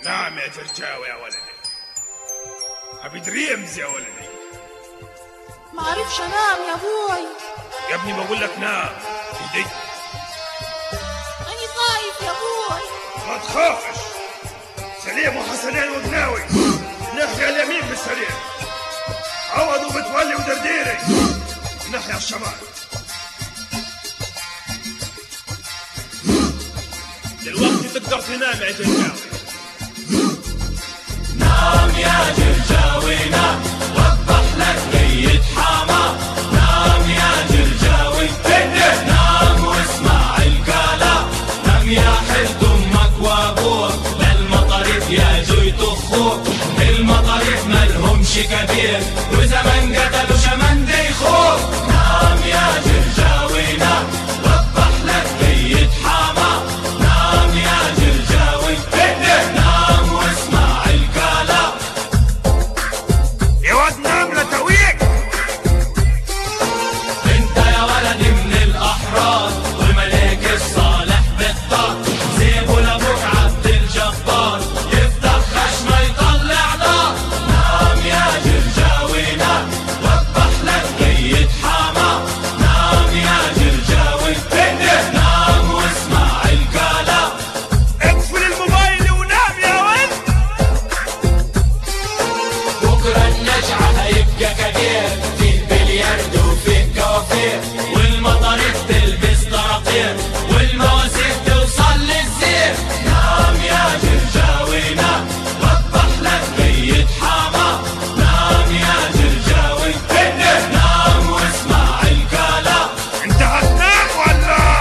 نعم يا جرجاوي يا ولدي ابي دريمز يا ولدي ما عرفش انام يا ابوي يا ابني بقول لك نام ايدي اني خايف يا ابوي ما تخافش سليم وحسنين وقناوي ناحية اليمين بالسريع عوض ومتولي ودرديري ناحية الشمال دلوقتي تقدر تنام يا جرجاوي نام يا جرجاوي نام وضح لك ميت حما نام يا جرجاوي نام واسمع الكلام نام يا حلت امك وابوك للمطاريف يا جوي اخوك المطاريف مالهمش كبير وزمن قتلوا شمن ديخوك نام يا جرجاوي نام وضح لك ميت حما نام يا جرجاوي نام واسمع الكلام يا واد نام لا تويك انت يا ولدي من الاحرار والملك الصالح بالطار سيبوا لابوك عبد الجبار يفتح خشمه يطلع نار نام يا جرجاوي نام وضح لك ميت حما نام يا جرجاوي نام واسمع الكلام اقفل الموبايل ونام يا ولد بكرة النجعة هيبقى كبير فيه بلياردو وفيه كوافير والمطاريف تلبس طراطير والمواسير توصل للزير نام يا جرجاوي نام وضح لك ميت حما نام يا جرجاوي نام واسمع الكلام انت هتنام ولا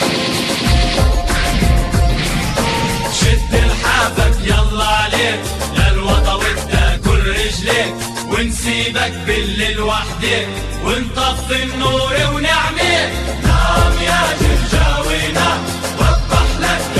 شد لحافك يلا عليك للوطا وتاكل رجليك ونسيبك بالليل وحدك ونطفي النور ونعميك نام يا جرجاوي نام وضح لك